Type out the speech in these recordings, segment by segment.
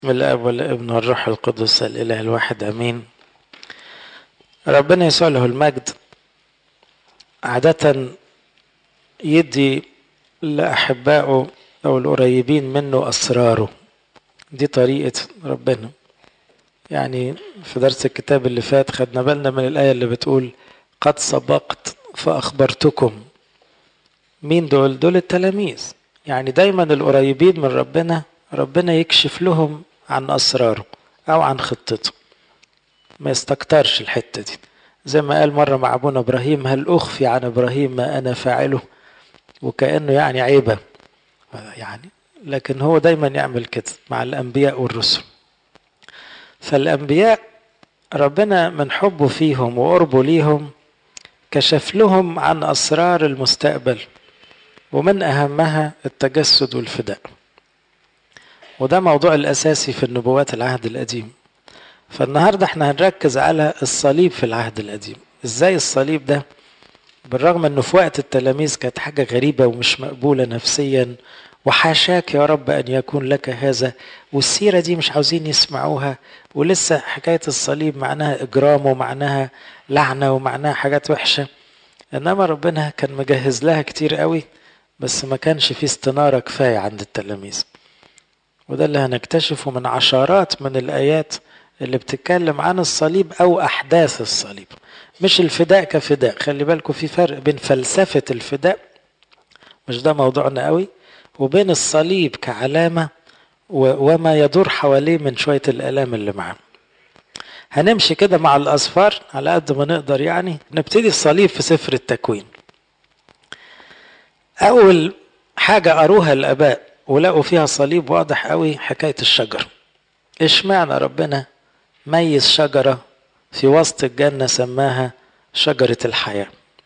من الاب والابن والروح القدس الاله الواحد امين ربنا يسوع له المجد عادة يدي لأحبائه أو القريبين منه أسراره دي طريقة ربنا يعني في درس الكتاب اللي فات خدنا بالنا من الآية اللي بتقول قد سبقت فأخبرتكم مين دول؟ دول التلاميذ يعني دايما القريبين من ربنا ربنا يكشف لهم عن أسراره أو عن خطته ما يستكترش الحتة دي زي ما قال مرة مع أبونا إبراهيم هل أخفي عن إبراهيم ما أنا فاعله وكأنه يعني عيبة يعني لكن هو دايما يعمل كده مع الأنبياء والرسل فالأنبياء ربنا من حبه فيهم وقربه ليهم كشف لهم عن أسرار المستقبل ومن أهمها التجسد والفداء وده موضوع الأساسي في النبوات العهد القديم فالنهاردة احنا هنركز على الصليب في العهد القديم ازاي الصليب ده بالرغم انه في وقت التلاميذ كانت حاجة غريبة ومش مقبولة نفسيا وحاشاك يا رب ان يكون لك هذا والسيرة دي مش عاوزين يسمعوها ولسه حكاية الصليب معناها اجرام ومعناها لعنة ومعناها حاجات وحشة انما ربنا كان مجهز لها كتير قوي بس ما كانش فيه استنارة كفاية عند التلاميذ وده اللي هنكتشفه من عشرات من الآيات اللي بتتكلم عن الصليب أو أحداث الصليب مش الفداء كفداء خلي بالكم في فرق بين فلسفة الفداء مش ده موضوعنا قوي وبين الصليب كعلامة وما يدور حواليه من شوية الآلام اللي معاه هنمشي كده مع الأصفار على قد ما نقدر يعني نبتدي الصليب في سفر التكوين أول حاجة قروها الآباء ولقوا فيها صليب واضح قوي حكاية الشجر اشمعنى ربنا ميز شجرة في وسط الجنة سماها شجرة الحياة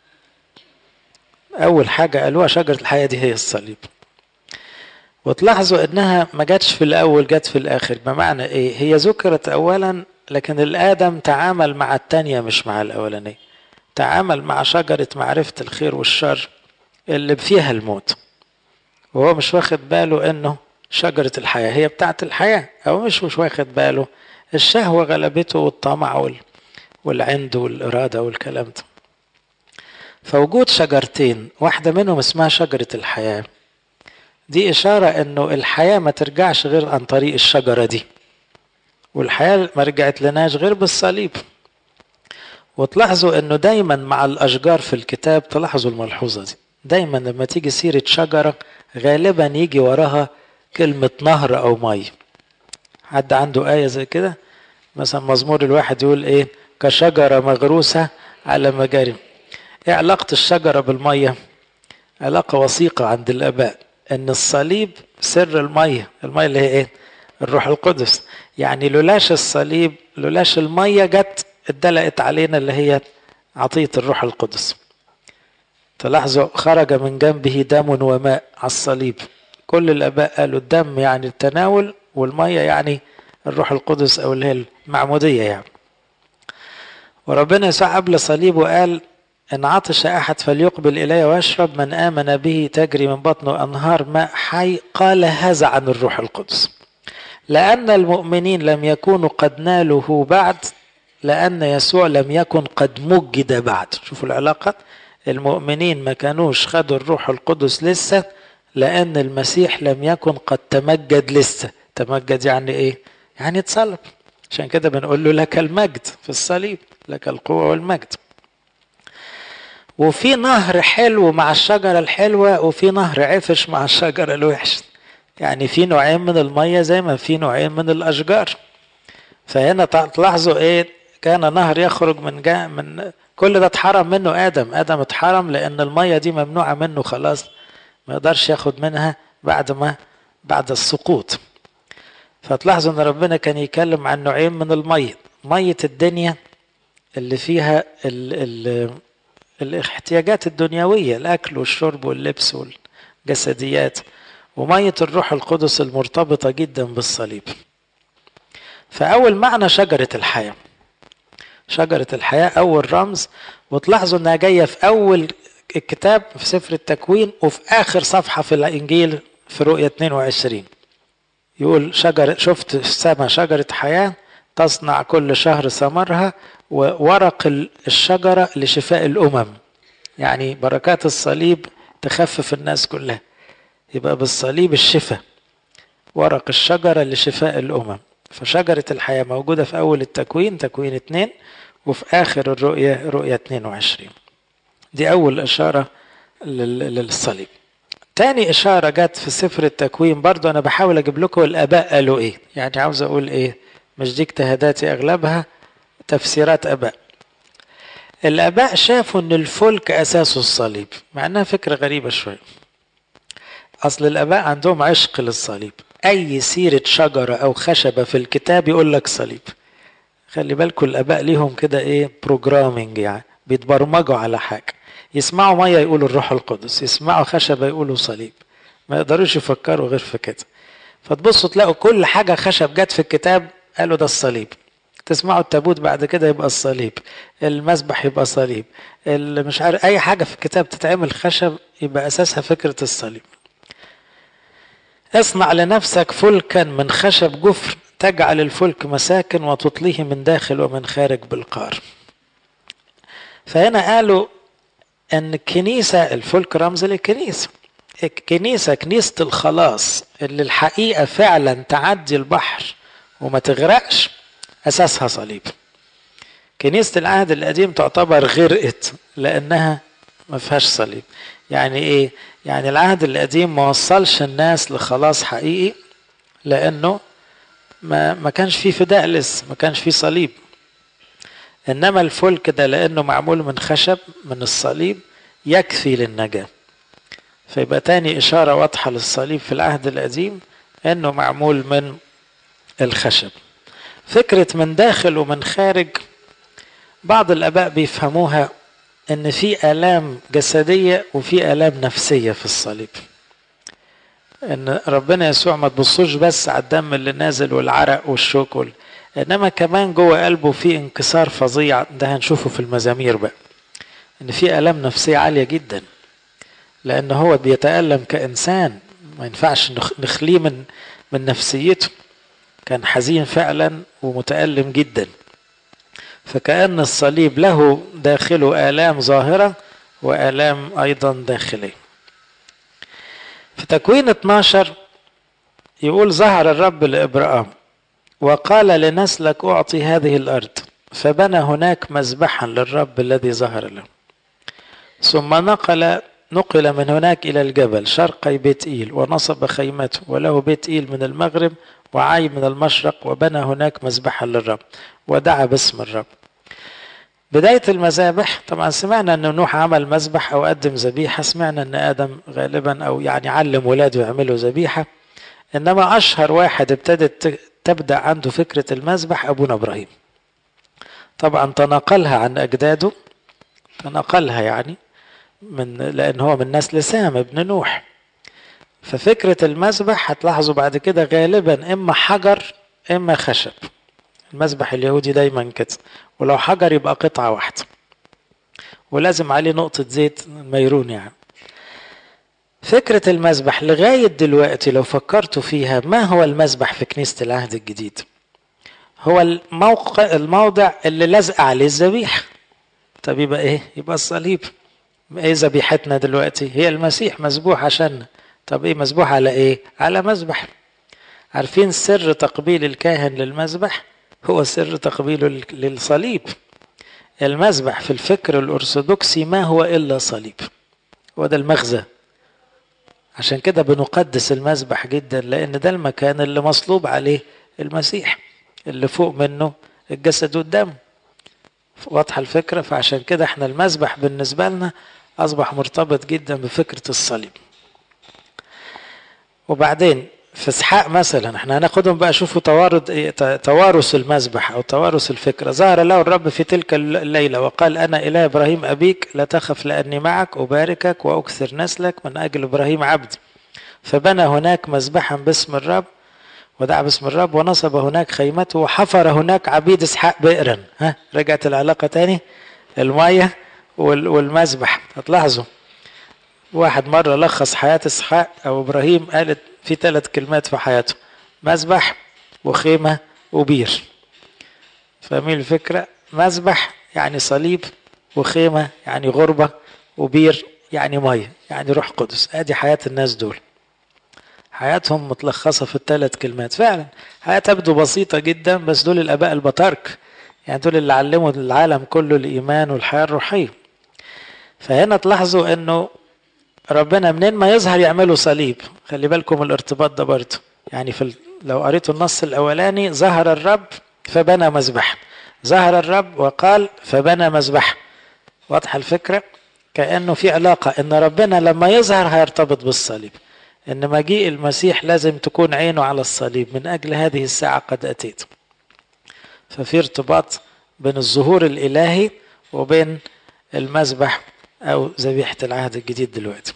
أول حاجة قالوها شجرة الحياة دي هي الصليب وتلاحظوا إنها ما جاتش في الأول جت في الآخر بمعنى إيه هي ذكرت أولا لكن الآدم تعامل مع التانية مش مع الأولانية تعامل مع شجرة معرفة الخير والشر اللي فيها الموت وهو مش واخد باله انه شجرة الحياة هي بتاعت الحياة او مش مش واخد باله الشهوة غلبته والطمع وال... والعند والإرادة والكلام ده فوجود شجرتين واحدة منهم اسمها شجرة الحياة دي إشارة إنه الحياة ما ترجعش غير عن طريق الشجرة دي والحياة ما رجعت لناش غير بالصليب وتلاحظوا إنه دايما مع الأشجار في الكتاب تلاحظوا الملحوظة دي دايما لما تيجي سيرة شجرة غالبا يجي وراها كلمة نهر أو مي حد عنده آية زي كده مثلا مزمور الواحد يقول إيه كشجرة مغروسة على مجاري إيه علاقة الشجرة بالمية علاقة وثيقة عند الآباء إن الصليب سر المية المية اللي هي إيه الروح القدس يعني لولاش الصليب لولاش المية جت اتدلقت علينا اللي هي عطية الروح القدس تلاحظوا خرج من جنبه دم وماء على الصليب كل الاباء قالوا الدم يعني التناول والميه يعني الروح القدس او اللي هي المعموديه يعني وربنا يسوع قبل صليبه قال ان عطش احد فليقبل الي واشرب من امن به تجري من بطنه انهار ماء حي قال هذا عن الروح القدس لان المؤمنين لم يكونوا قد نالوا بعد لان يسوع لم يكن قد مجد بعد شوفوا العلاقه المؤمنين ما كانوش خدوا الروح القدس لسه لأن المسيح لم يكن قد تمجد لسه تمجد يعني إيه؟ يعني اتصلب عشان كده بنقول له لك المجد في الصليب لك القوة والمجد وفي نهر حلو مع الشجرة الحلوة وفي نهر عفش مع الشجرة الوحشة يعني في نوعين من المية زي ما في نوعين من الأشجار فهنا تلاحظوا إيه كان نهر يخرج من جا من كل ده اتحرم منه ادم ادم اتحرم لان الميه دي ممنوعه منه خلاص ما يقدرش ياخد منها بعد ما بعد السقوط فتلاحظوا ان ربنا كان يتكلم عن نوعين من الميه ميه الدنيا اللي فيها ال ال الاحتياجات الدنيويه الاكل والشرب واللبس والجسديات وميه الروح القدس المرتبطه جدا بالصليب فاول معنى شجره الحياه شجرة الحياة أول رمز وتلاحظوا إنها جاية في أول الكتاب في سفر التكوين وفي آخر صفحة في الإنجيل في رؤية 22 يقول شجر شفت السماء شجرة حياة تصنع كل شهر ثمرها وورق الشجرة لشفاء الأمم يعني بركات الصليب تخفف الناس كلها يبقى بالصليب الشفاء ورق الشجرة لشفاء الأمم فشجرة الحياة موجودة في أول التكوين تكوين اتنين وفي آخر الرؤية رؤية 22 دي أول إشارة للصليب تاني إشارة جت في سفر التكوين برضو أنا بحاول أجيب لكم الآباء قالوا إيه يعني عاوز أقول إيه مش دي اجتهاداتي أغلبها تفسيرات آباء الآباء شافوا إن الفلك أساسه الصليب مع إنها فكرة غريبة شوية أصل الآباء عندهم عشق للصليب أي سيرة شجرة أو خشبة في الكتاب يقول لك صليب خلي بالكم الآباء ليهم كده إيه بروجرامينج يعني بيتبرمجوا على حاجة يسمعوا مية يقولوا الروح القدس يسمعوا خشبة يقولوا صليب ما يقدروش يفكروا غير في كده فتبصوا تلاقوا كل حاجة خشب جت في الكتاب قالوا ده الصليب تسمعوا التابوت بعد كده يبقى الصليب المسبح يبقى صليب مش عارف اي حاجة في الكتاب تتعمل خشب يبقى اساسها فكرة الصليب اصنع لنفسك فلكا من خشب جفر تجعل الفلك مساكن وتطليه من داخل ومن خارج بالقار فهنا قالوا ان الكنيسة الفلك رمز للكنيسة الكنيسة كنيسة الخلاص اللي الحقيقة فعلا تعدي البحر وما تغرقش أساسها صليب كنيسة العهد القديم تعتبر غرقت لأنها ما فيهاش صليب يعني إيه؟ يعني العهد القديم ما وصلش الناس لخلاص حقيقي لأنه ما ما كانش فيه فداء لسه ما كانش فيه صليب إنما الفلك ده لأنه معمول من خشب من الصليب يكفي للنجاة فيبقى تاني إشارة واضحة للصليب في العهد القديم إنه معمول من الخشب فكرة من داخل ومن خارج بعض الآباء بيفهموها إن في آلام جسدية وفي آلام نفسية في الصليب إن ربنا يسوع ما تبصوش بس على الدم اللي نازل والعرق والشوك وال... إنما كمان جوه قلبه في انكسار فظيع ده هنشوفه في المزامير بقى إن في آلام نفسية عالية جدا لأن هو بيتألم كإنسان ما ينفعش نخليه من من نفسيته كان حزين فعلا ومتألم جدا فكأن الصليب له داخله آلام ظاهرة وآلام أيضا داخلية في تكوين 12 يقول ظهر الرب لإبراهيم وقال لنسلك أعطي هذه الأرض فبنى هناك مذبحا للرب الذي ظهر له ثم نقل نقل من هناك إلى الجبل شرقي بيت إيل ونصب خيمته وله بيت إيل من المغرب وعاي من المشرق وبنى هناك مذبحا للرب ودعا باسم الرب بداية المذابح طبعا سمعنا أن نوح عمل مذبح أو قدم ذبيحة سمعنا أن آدم غالبا أو يعني علم ولاده يعملوا ذبيحة إنما أشهر واحد ابتدت تبدأ عنده فكرة المذبح أبونا إبراهيم طبعا تناقلها عن أجداده تناقلها يعني من لأن هو من نسل سام ابن نوح ففكرة المذبح هتلاحظوا بعد كده غالبا إما حجر إما خشب المذبح اليهودي دايما كده ولو حجر يبقى قطعة واحدة ولازم عليه نقطة زيت ميرون يعني فكرة المذبح لغاية دلوقتي لو فكرتوا فيها ما هو المذبح في كنيسة العهد الجديد هو الموقع الموضع اللي لزق عليه الذبيحة طب يبقى ايه يبقى الصليب ايه ذبيحتنا دلوقتي هي المسيح مذبوح عشان طب ايه مذبوح على ايه على مذبح عارفين سر تقبيل الكاهن للمذبح هو سر تقبيله للصليب المذبح في الفكر الأرثوذكسي ما هو إلا صليب وده المغزى عشان كده بنقدس المذبح جدا لأن ده المكان اللي مصلوب عليه المسيح اللي فوق منه الجسد والدم واضحة الفكرة فعشان كده احنا المذبح بالنسبة لنا أصبح مرتبط جدا بفكرة الصليب وبعدين في اسحاق مثلا احنا هناخدهم بقى شوفوا توارد ايه توارث المذبح او توارث الفكره ظهر له الرب في تلك الليله وقال انا اله ابراهيم ابيك لا تخف لاني معك اباركك واكثر نسلك من اجل ابراهيم عبدي فبنى هناك مذبحا باسم الرب ودعا باسم الرب ونصب هناك خيمته وحفر هناك عبيد اسحاق بئرا ها رجعت العلاقه تاني الميه والمذبح هتلاحظوا واحد مره لخص حياه اسحاق او ابراهيم قالت في ثلاث كلمات في حياته مذبح وخيمة وبير فاهمين الفكرة مذبح يعني صليب وخيمة يعني غربة وبير يعني مية يعني روح قدس ادي حياة الناس دول حياتهم متلخصة في الثلاث كلمات فعلا حياة تبدو بسيطة جدا بس دول الآباء البطارك يعني دول اللي علموا العالم كله الإيمان والحياة الروحية فهنا تلاحظوا أنه ربنا منين ما يظهر يعملوا صليب خلي بالكم الارتباط ده برضه يعني في ال... لو قريتوا النص الأولاني ظهر الرب فبنى مذبح ظهر الرب وقال فبنى مذبح واضحة الفكرة كأنه في علاقة أن ربنا لما يظهر هيرتبط بالصليب ان مجيء المسيح لازم تكون عينه على الصليب من اجل هذه الساعه قد اتيت ففي ارتباط بين الظهور الالهي وبين المذبح او ذبيحه العهد الجديد دلوقتي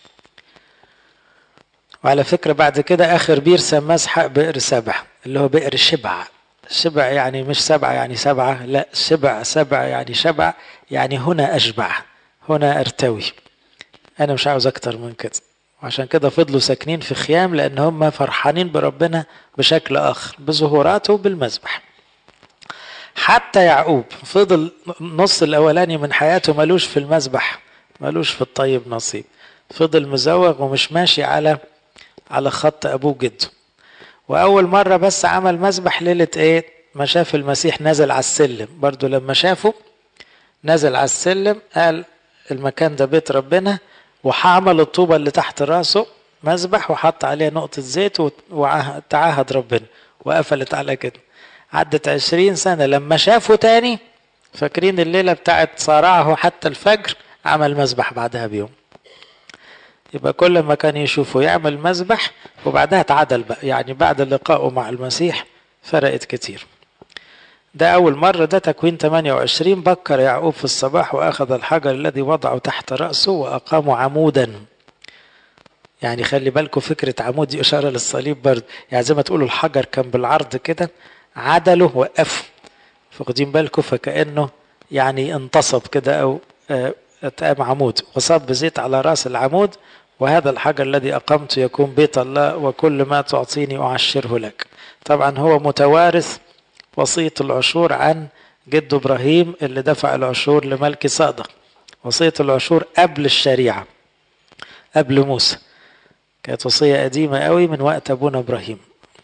وعلى فكرة بعد كده آخر بير سماه اسحاق بئر سبع اللي هو بئر شبع شبع يعني مش سبعة يعني سبعة لا شبع سبع يعني شبع يعني هنا أشبع هنا أرتوي أنا مش عاوز أكتر من كده وعشان كده فضلوا ساكنين في خيام لان هم فرحانين بربنا بشكل اخر بظهوراته وبالمذبح حتى يعقوب فضل نص الاولاني من حياته ملوش في المذبح ملوش في الطيب نصيب فضل مزوغ ومش ماشي على على خط ابوه جده واول مره بس عمل مذبح ليله ايه ما شاف المسيح نزل على السلم برضو لما شافه نزل على السلم قال المكان ده بيت ربنا وحمل الطوبة اللي تحت راسه مذبح وحط عليها نقطة زيت وتعاهد ربنا وقفلت على كده عدت عشرين سنة لما شافه تاني فاكرين الليلة بتاعت صارعه حتى الفجر عمل مذبح بعدها بيوم يبقى كل ما كان يشوفه يعمل مذبح وبعدها تعدل بقى يعني بعد لقائه مع المسيح فرقت كتير ده أول مرة ده تكوين 28 بكر يعقوب في الصباح وأخذ الحجر الذي وضعه تحت رأسه وأقامه عمودا يعني خلي بالكم فكرة عمود دي إشارة للصليب برضه يعني زي ما تقولوا الحجر كان بالعرض كده عدله وقفه فاخدين بالكم فكأنه يعني انتصب كده أو اتقام عمود وصب بزيت على رأس العمود وهذا الحجر الذي أقمته يكون بيت الله وكل ما تعطيني أعشره لك طبعا هو متوارث وصية العشور عن جد إبراهيم اللي دفع العشور لملك صادق وصية العشور قبل الشريعة قبل موسى كانت وصية قديمة قوي من وقت أبونا إبراهيم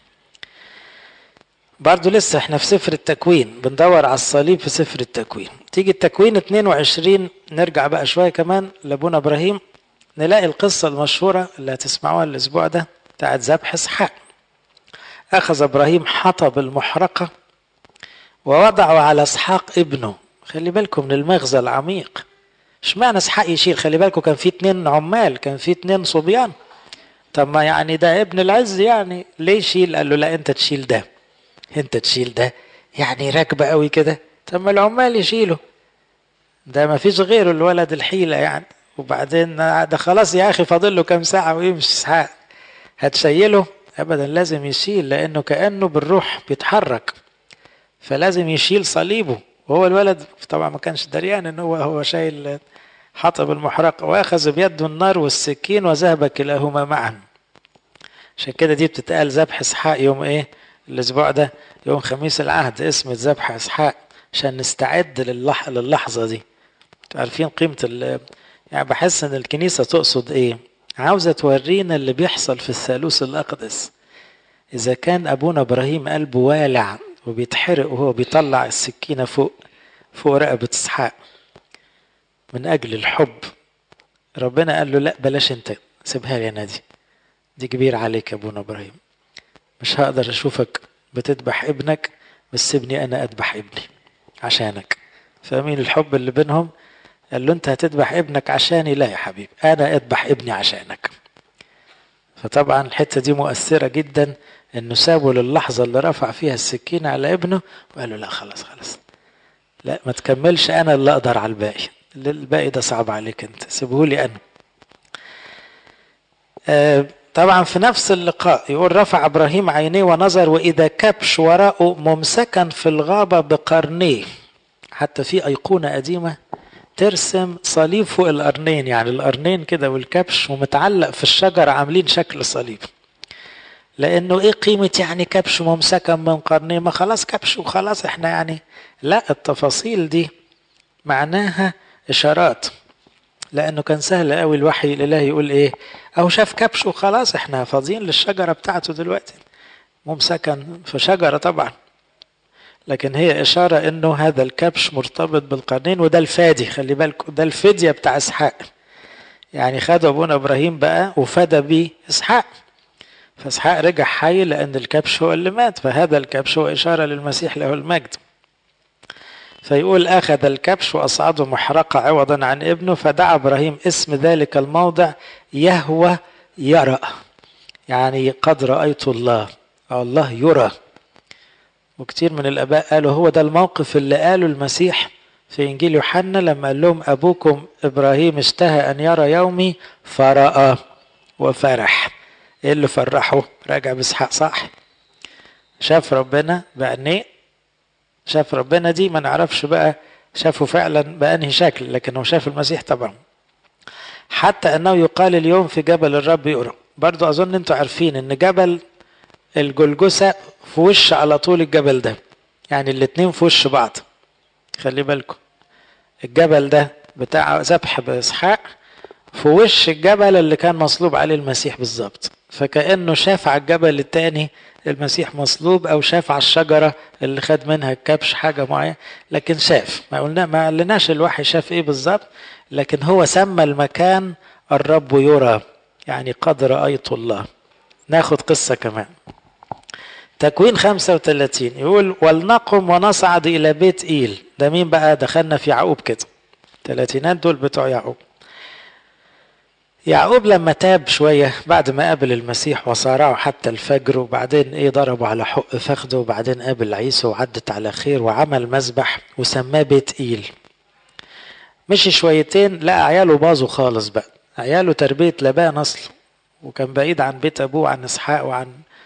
برضو لسه احنا في سفر التكوين بندور على الصليب في سفر التكوين تيجي التكوين 22 نرجع بقى شوية كمان لأبونا إبراهيم نلاقي القصة المشهورة اللي هتسمعوها الأسبوع ده بتاعت ذبح إسحاق أخذ إبراهيم حطب المحرقة ووضعه على اسحاق ابنه خلي بالكم من المغزى العميق اشمعنى اسحاق يشيل خلي بالكم كان في اتنين عمال كان في اتنين صبيان طب ما يعني ده ابن العز يعني ليه يشيل قال له لا انت تشيل ده انت تشيل ده يعني راكبه قوي كده طب ما العمال يشيلوا ده ما فيش غيره الولد الحيله يعني وبعدين ده خلاص يا اخي فاضل له كام ساعه ويمشي اسحاق هتشيله ابدا لازم يشيل لانه كانه بالروح بيتحرك فلازم يشيل صليبه وهو الولد طبعا ما كانش دريان ان هو هو شايل حطب المحرقة واخذ بيده النار والسكين وذهب كلاهما معا عشان كده دي بتتقال ذبح اسحاق يوم ايه الاسبوع ده يوم خميس العهد اسم ذبح اسحاق عشان نستعد للح... للحظة دي عارفين قيمة ال... يعني بحس ان الكنيسة تقصد ايه عاوزة تورينا اللي بيحصل في الثالوث الأقدس إذا كان أبونا إبراهيم قلبه والع وبيتحرق وهو بيطلع السكينة فوق فوق رقبة إسحاق من أجل الحب ربنا قال له لا بلاش أنت سيبها لي أنا دي دي كبير عليك يا أبونا إبراهيم مش هقدر أشوفك بتذبح ابنك بس سيبني أنا أذبح ابني عشانك فاهمين الحب اللي بينهم قال له أنت هتذبح ابنك عشاني لا يا حبيبي أنا أذبح ابني عشانك فطبعا الحتة دي مؤثرة جدا انه سابه للحظة اللي رفع فيها السكينة على ابنه وقال له لا خلاص خلاص لا ما تكملش انا اللي اقدر على الباقي الباقي ده صعب عليك انت سيبه لي انا آه طبعا في نفس اللقاء يقول رفع ابراهيم عينيه ونظر واذا كبش وراءه ممسكا في الغابة بقرنيه حتى في ايقونة قديمة ترسم صليب فوق القرنين يعني القرنين كده والكبش ومتعلق في الشجرة عاملين شكل صليب لانه ايه قيمة يعني كبش ممسكا من قرنين ما خلاص كبش وخلاص احنا يعني لا التفاصيل دي معناها اشارات لانه كان سهل قوي الوحي الالهي يقول ايه او شاف كبش وخلاص احنا فاضيين للشجرة بتاعته دلوقتي ممسكا في شجرة طبعا لكن هي إشارة إنه هذا الكبش مرتبط بالقرنين وده الفادي خلي بالكم ده الفدية بتاع إسحاق يعني خد أبونا إبراهيم بقى وفدى بيه إسحاق فإسحاق رجع حي لأن الكبش هو اللي مات فهذا الكبش هو إشارة للمسيح له المجد فيقول أخذ الكبش وأصعده محرقة عوضا عن ابنه فدعا إبراهيم اسم ذلك الموضع يهوى يرى يعني قد رأيت الله الله يرى وكتير من الآباء قالوا هو ده الموقف اللي قاله المسيح في إنجيل يوحنا لما قال لهم أبوكم إبراهيم اشتهى أن يرى يومي فرأى وفرح إيه اللي فرحه؟ راجع بإسحاق صح شاف ربنا بعينيه شاف ربنا دي ما نعرفش بقى شافه فعلا بأنهي شكل لكن هو شاف المسيح طبعا حتى أنه يقال اليوم في جبل الرب يقرأ برضو أظن أنتوا عارفين أن جبل الجلجسة في وش على طول الجبل ده يعني الاتنين في وش بعض خلي بالكم الجبل ده بتاع ذبح بإسحاق في وش الجبل اللي كان مصلوب عليه المسيح بالظبط فكأنه شاف على الجبل التاني المسيح مصلوب أو شاف على الشجرة اللي خد منها الكبش حاجة معينة لكن شاف ما قلنا ما قلناش الوحي شاف إيه بالظبط لكن هو سمى المكان الرب يرى يعني قد رأيت الله ناخد قصة كمان تكوين 35 يقول ولنقم ونصعد إلى بيت إيل ده مين بقى دخلنا في يعقوب كده تلاتينات دول بتوع يعقوب يعقوب لما تاب شوية بعد ما قابل المسيح وصارعه حتى الفجر وبعدين ايه ضربوا على حق فخده وبعدين قابل عيسى وعدت على خير وعمل مذبح وسماه بيت إيل مشي شويتين لقى عياله باظوا خالص بقى عياله تربية لبان أصل وكان بعيد عن بيت أبوه عن إسحاق وعن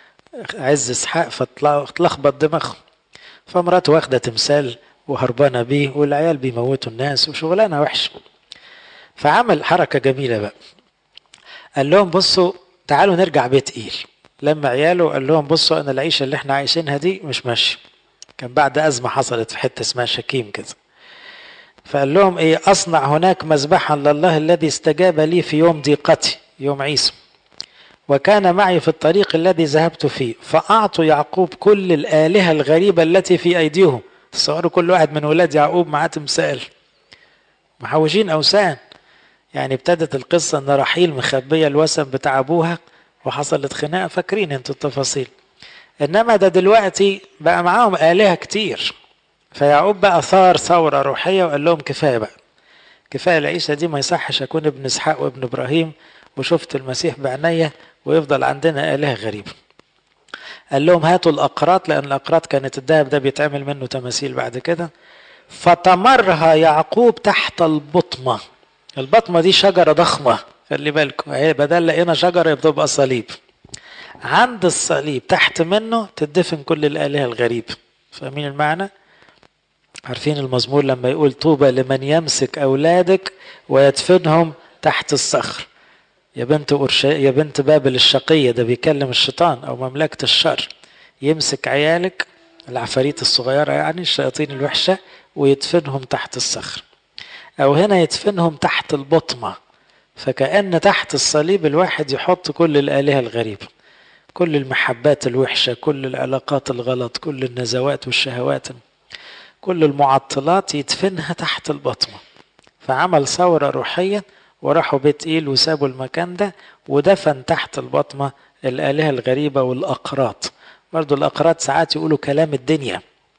عز إسحاق فاتلخبط دماغه فمراته واخدة تمثال وهربانة بيه والعيال بيموتوا الناس وشغلانة وحشة فعمل حركة جميلة بقى قال لهم بصوا تعالوا نرجع بيت إيل لما عياله قال لهم بصوا أنا العيشة اللي احنا عايشينها دي مش ماشية كان بعد أزمة حصلت في حتة اسمها شكيم كده فقال لهم ايه اصنع هناك مذبحا لله الذي استجاب لي في يوم ضيقتي يوم عيسى وكان معي في الطريق الذي ذهبت فيه فأعطوا يعقوب كل الآلهة الغريبة التي في أيديهم تصوروا كل واحد من ولاد يعقوب معاه تمثال محوشين أوثان يعني ابتدت القصة أن رحيل مخبية الوثن بتاع أبوها وحصلت خناقة فاكرين انتوا التفاصيل إنما ده دلوقتي بقى معاهم آلهة كتير فيعقوب بقى ثار ثورة روحية وقال لهم كفاية بقى كفاية العيشة دي ما يصحش أكون ابن إسحاق وابن إبراهيم وشفت المسيح بعينيا ويفضل عندنا آلهة غريبة قال لهم هاتوا الأقراط لأن الأقراط كانت الذهب ده بيتعمل منه تماثيل بعد كده فتمرها يعقوب تحت البطمة البطمة دي شجرة ضخمة خلي بالكم هي بدل لقينا شجرة بتبقى صليب عند الصليب تحت منه تدفن كل الآلهة الغريبة فاهمين المعنى؟ عارفين المزمور لما يقول طوبى لمن يمسك أولادك ويدفنهم تحت الصخر يا بنت أرشا يا بنت بابل الشقية ده بيكلم الشيطان أو مملكة الشر يمسك عيالك العفاريت الصغيرة يعني الشياطين الوحشة ويدفنهم تحت الصخر أو هنا يدفنهم تحت البطمة فكأن تحت الصليب الواحد يحط كل الآلهة الغريبة كل المحبات الوحشة كل العلاقات الغلط كل النزوات والشهوات كل المعطلات يدفنها تحت البطمة فعمل ثورة روحية وراحوا بيت إيل وسابوا المكان ده ودفن تحت البطمة الآلهة الغريبة والأقراط برضو الأقراط ساعات يقولوا كلام الدنيا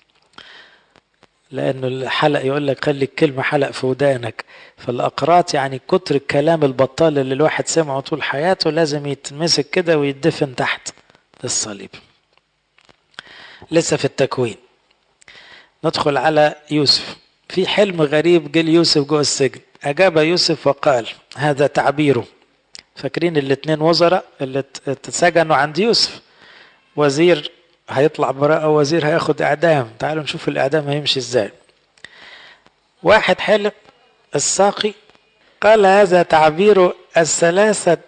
لأنه الحلق يقول لك خلي الكلمة حلق في ودانك فالأقراط يعني كتر الكلام البطال اللي الواحد سمعه طول حياته لازم يتمسك كده ويدفن تحت الصليب لسه في التكوين ندخل على يوسف في حلم غريب جه يوسف جوه السجن أجاب يوسف وقال هذا تعبيره فاكرين الاثنين وزراء اللي اتسجنوا عند يوسف وزير هيطلع براءة وزير هياخد إعدام تعالوا نشوف الإعدام هيمشي إزاي واحد حلم الساقي قال هذا تعبير الثلاثة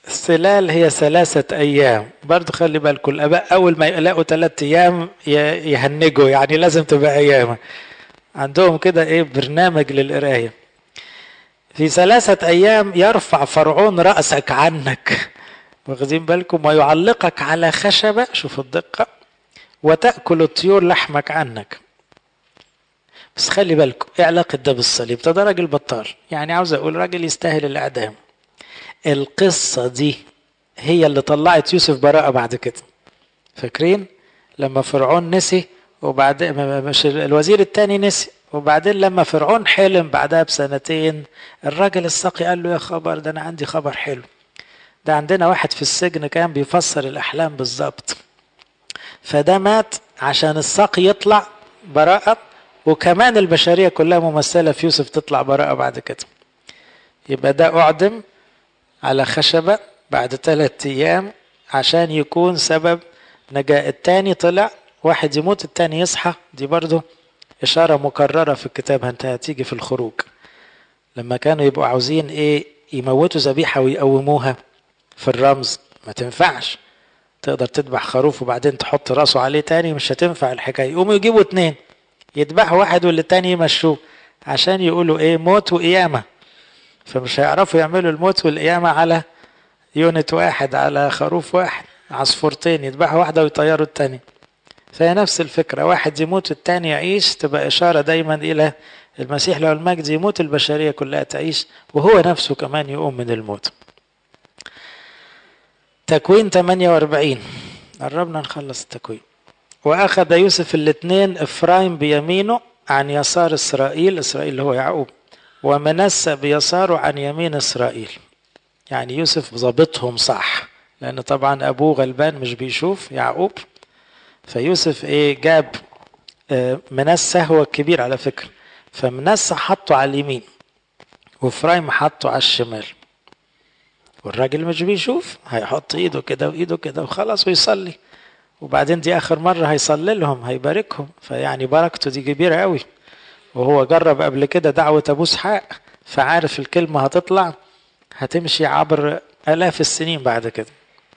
السلال هي ثلاثة أيام برضو خلي بالكم الآباء أول ما يلاقوا ثلاثة أيام يهنجوا يعني لازم تبقى أيام عندهم كده إيه برنامج للقراية في ثلاثة أيام يرفع فرعون رأسك عنك واخدين بالكم ويعلقك على خشبة شوف الدقة وتأكل الطيور لحمك عنك بس خلي بالكم ايه علاقة ده بالصليب ده راجل بطال يعني عاوز اقول راجل يستاهل الاعدام القصة دي هي اللي طلعت يوسف براءة بعد كده فاكرين لما فرعون نسي وبعدين مش الوزير الثاني نسي وبعدين لما فرعون حلم بعدها بسنتين الراجل الساقي قال له يا خبر ده انا عندي خبر حلو ده عندنا واحد في السجن كان بيفسر الاحلام بالظبط فده مات عشان الساقي يطلع براءة وكمان البشرية كلها ممثلة في يوسف تطلع براءة بعد كده يبقى ده أعدم على خشبة بعد ثلاثة أيام عشان يكون سبب نجاة التاني طلع واحد يموت التاني يصحى دي برضه إشارة مكررة في الكتاب هتيجي في الخروج لما كانوا يبقوا عاوزين إيه يموتوا ذبيحة ويقوموها في الرمز ما تنفعش تقدر تذبح خروف وبعدين تحط راسه عليه تاني مش هتنفع الحكاية يقوموا يجيبوا اتنين يذبحوا واحد والتاني يمشوه عشان يقولوا ايه موت وقيامة فمش هيعرفوا يعملوا الموت والقيامة على يونت واحد على خروف واحد عصفورتين يذبحوا واحدة ويطيروا التاني فهي نفس الفكرة واحد يموت والتاني يعيش تبقى إشارة دايما إلى المسيح له المجد يموت البشرية كلها تعيش وهو نفسه كمان يقوم من الموت تكوين 48 قربنا نخلص التكوين وأخذ يوسف الاثنين إفرايم بيمينه عن يسار إسرائيل إسرائيل اللي هو يعقوب ومنسى بيساره عن يمين إسرائيل يعني يوسف ظابطهم صح لأن طبعا أبوه غلبان مش بيشوف يعقوب فيوسف إيه جاب منسى هو الكبير على فكرة فمنسى حطه على اليمين وفرايم حطه على الشمال والراجل مش بيشوف هيحط ايده كده وايده كده وخلاص ويصلي وبعدين دي اخر مره هيصلي لهم هيباركهم فيعني بركته دي كبيره قوي وهو جرب قبل كده دعوه ابو اسحاق فعارف الكلمه هتطلع هتمشي عبر الاف السنين بعد كده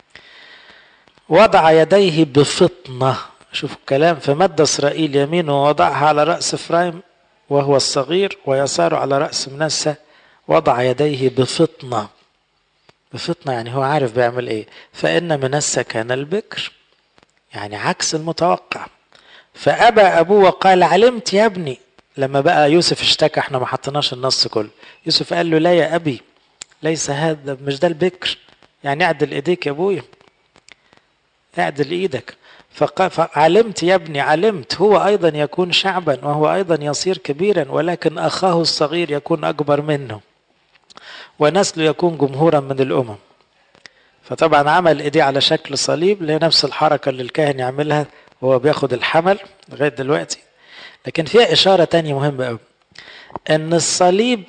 وضع يديه بفطنه شوفوا الكلام فمد اسرائيل يمينه ووضعها على راس افرايم وهو الصغير ويساره على راس منسى وضع يديه بفطنه بفطنة يعني هو عارف بيعمل ايه فإن منسى كان البكر يعني عكس المتوقع فأبى أبوه وقال علمت يا ابني لما بقى يوسف اشتكى احنا ما حطيناش النص كله يوسف قال له لا يا أبي ليس هذا مش ده البكر يعني اعدل ايديك يا ابويا اعدل ايدك فعلمت يا ابني علمت هو ايضا يكون شعبا وهو ايضا يصير كبيرا ولكن اخاه الصغير يكون اكبر منه ونسله يكون جمهورا من الامم فطبعا عمل ايديه على شكل صليب اللي هي نفس الحركه اللي الكاهن يعملها وهو بياخد الحمل لغايه دلوقتي لكن فيها اشاره تانية مهمه قوي ان الصليب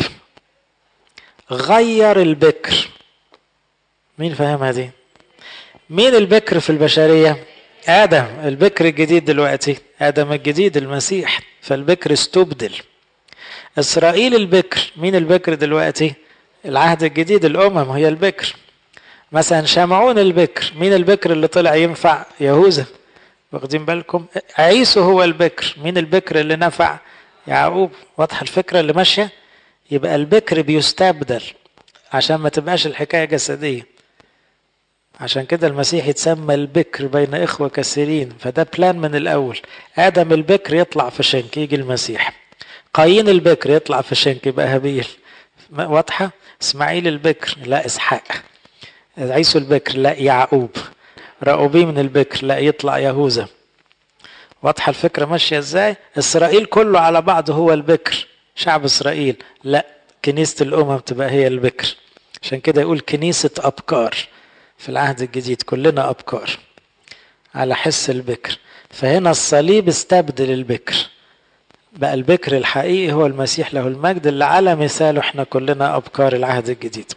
غير البكر مين فاهمها دي مين البكر في البشريه ادم البكر الجديد دلوقتي ادم الجديد المسيح فالبكر استبدل اسرائيل البكر مين البكر دلوقتي العهد الجديد الامم هي البكر مثلا شمعون البكر مين البكر اللي طلع ينفع يهوذا واخدين بالكم عيسو هو البكر مين البكر اللي نفع يعقوب واضحه الفكره اللي ماشيه يبقى البكر بيستبدل عشان ما تبقاش الحكايه جسديه عشان كده المسيح يتسمى البكر بين اخوه كثيرين فده بلان من الاول ادم البكر يطلع في شنك يجي المسيح قايين البكر يطلع في شنك يبقى هابيل واضحه اسماعيل البكر لا اسحاق عيسو البكر لا يعقوب راؤوبي من البكر لا يطلع يهوذا واضحه الفكره ماشيه ازاي اسرائيل كله على بعضه هو البكر شعب اسرائيل لا كنيسه الامم تبقى هي البكر عشان كده يقول كنيسه ابكار في العهد الجديد كلنا ابكار على حس البكر فهنا الصليب استبدل البكر بقى البكر الحقيقي هو المسيح له المجد اللي على مثاله احنا كلنا ابكار العهد الجديد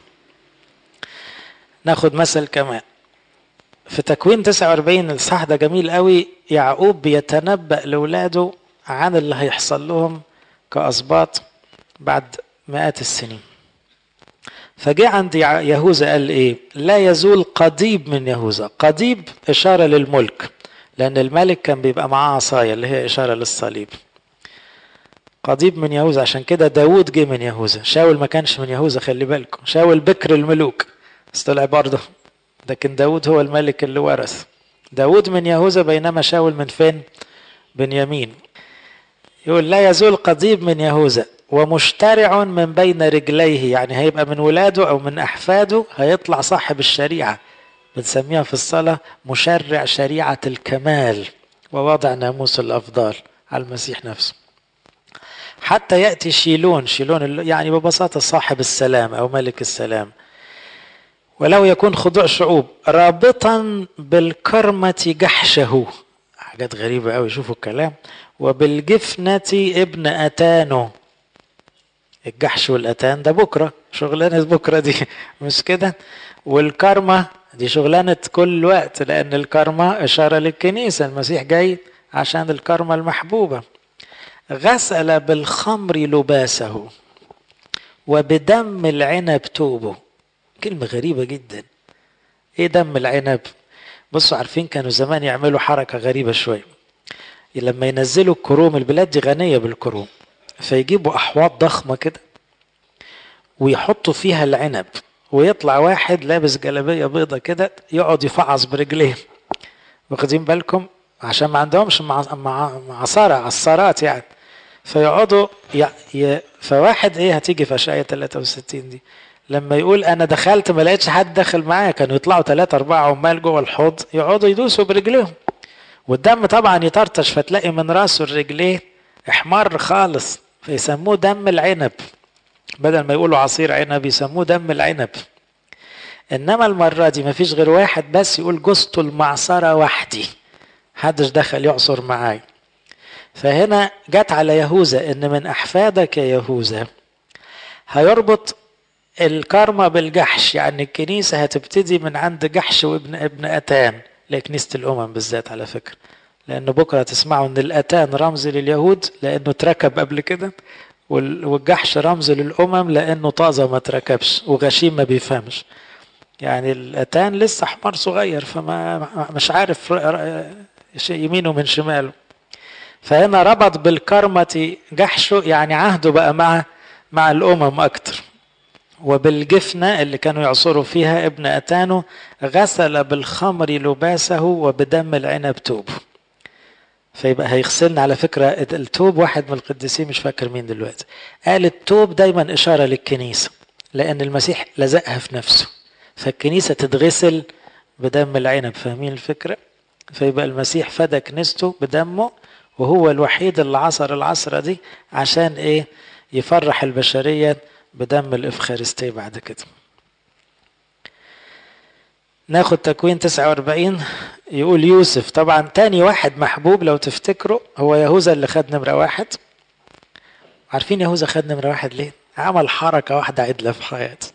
ناخد مثل كمان في تكوين 49 الصح ده جميل قوي يعقوب بيتنبأ لأولاده عن اللي هيحصل لهم كأسباط بعد مئات السنين فجاء عند يهوذا قال ايه لا يزول قضيب من يهوذا قضيب اشاره للملك لان الملك كان بيبقى معاه عصايه اللي هي اشاره للصليب قضيب من يهوذا عشان كده داوود جه من يهوذا شاول ما كانش من يهوذا خلي بالكم شاول بكر الملوك بس طلع برضه لكن داوود هو الملك اللي ورث داوود من يهوذا بينما شاول من فين بنيامين يقول لا يزول قضيب من يهوذا ومشترع من بين رجليه يعني هيبقى من ولاده او من احفاده هيطلع صاحب الشريعه بنسميها في الصلاه مشرع شريعه الكمال ووضع ناموس الافضال على المسيح نفسه حتى ياتي شيلون شيلون يعني ببساطه صاحب السلام او ملك السلام ولو يكون خضوع شعوب رابطا بالكرمة جحشه حاجات غريبة أوي شوفوا الكلام وبالجفنة ابن أتانو الجحش والأتان ده بكرة شغلانة بكرة دي مش كده والكرمة دي شغلانة كل وقت لأن الكرمة إشارة للكنيسة المسيح جاي عشان الكرمة المحبوبة غسل بالخمر لباسه وبدم العنب توبه كلمة غريبة جدا ايه دم العنب بصوا عارفين كانوا زمان يعملوا حركة غريبة شوية لما ينزلوا الكروم البلاد دي غنية بالكروم فيجيبوا أحواض ضخمة كده ويحطوا فيها العنب ويطلع واحد لابس جلابية بيضة كده يقعد يفعص برجليه واخدين بالكم عشان ما عندهمش مع مع معصرة عصارات يعني فيقعدوا ي... ي... فواحد ايه هتيجي في اشعياء 63 دي لما يقول انا دخلت ما لقيتش حد دخل معايا كانوا يطلعوا ثلاثة أربعة عمال جوه الحوض يقعدوا يدوسوا برجليهم والدم طبعا يطرطش فتلاقي من راسه لرجليه احمر خالص فيسموه دم العنب بدل ما يقولوا عصير عنب يسموه دم العنب انما المرة دي مفيش غير واحد بس يقول جزت المعصرة وحدي محدش دخل يعصر معاي فهنا جت على يهوذا ان من احفادك يا يهوذا هيربط الكارما بالجحش يعني الكنيسة هتبتدي من عند جحش وابن ابن أتان لكنيسة الأمم بالذات على فكرة لأن بكرة تسمعوا إن الأتان رمز لليهود لأنه اتركب قبل كده والجحش رمز للأمم لأنه طازة ما اتركبش وغشيم ما بيفهمش يعني الأتان لسه حمار صغير فما مش عارف يمينه من شماله فهنا ربط بالكرمة جحشه يعني عهده بقى مع مع الأمم أكتر وبالجفنة اللي كانوا يعصروا فيها ابن أتانو غسل بالخمر لباسه وبدم العنب توب فيبقى هيغسلنا على فكرة التوب واحد من القديسين مش فاكر مين دلوقتي قال التوب دايما إشارة للكنيسة لأن المسيح لزقها في نفسه فالكنيسة تتغسل بدم العنب فاهمين الفكرة فيبقى المسيح فدى كنيسته بدمه وهو الوحيد اللي عصر العصرة دي عشان ايه يفرح البشرية بدم الإفخارستية بعد كده ناخد تكوين 49 يقول يوسف طبعا تاني واحد محبوب لو تفتكروا هو يهوذا اللي خد نمرة واحد عارفين يهوذا خد نمرة واحد ليه؟ عمل حركة واحدة عدلة في حياته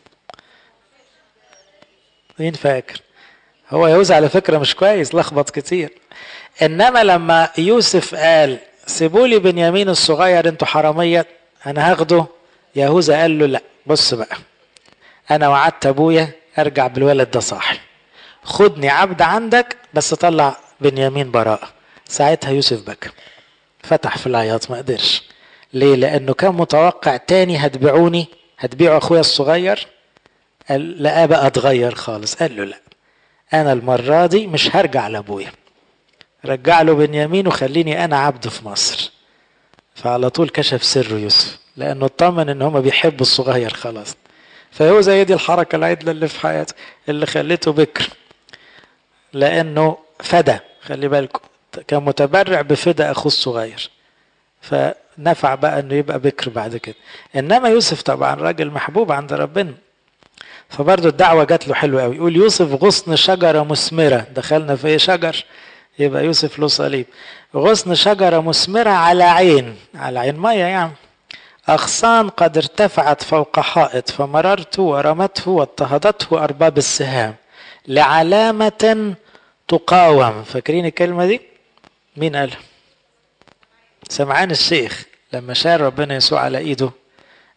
مين فاكر؟ هو يهوذا على فكرة مش كويس لخبط كتير إنما لما يوسف قال سيبوا لي بنيامين الصغير انتوا حرامية أنا هاخده يهوذا قال له لا بص بقى انا وعدت ابويا ارجع بالولد ده صاحي خدني عبد عندك بس طلع بنيامين براءة ساعتها يوسف بكى فتح في العياط ما قدرش ليه لانه كان متوقع تاني هتبيعوني هتبيعوا اخويا الصغير قال لقاه بقى اتغير خالص قال له لا انا المرة دي مش هرجع لابويا رجع له بنيامين وخليني انا عبد في مصر فعلى طول كشف سر يوسف لانه اطمن ان هما بيحبوا الصغير خلاص فهو زي دي الحركه العدله اللي في حياته اللي خلته بكر لانه فدى خلي بالكم كان متبرع بفدى اخوه الصغير فنفع بقى انه يبقى بكر بعد كده انما يوسف طبعا راجل محبوب عند ربنا فبرضه الدعوه جات له حلوه قوي يقول يوسف غصن شجره مثمره دخلنا في ايه شجر يبقى يوسف له صليب غصن شجره مثمره على عين على عين ميه يعني أغصان قد ارتفعت فوق حائط فمررت ورمته واضطهدته أرباب السهام لعلامة تقاوم فاكرين الكلمة دي؟ مين قالها؟ سمعان الشيخ لما شار ربنا يسوع على ايده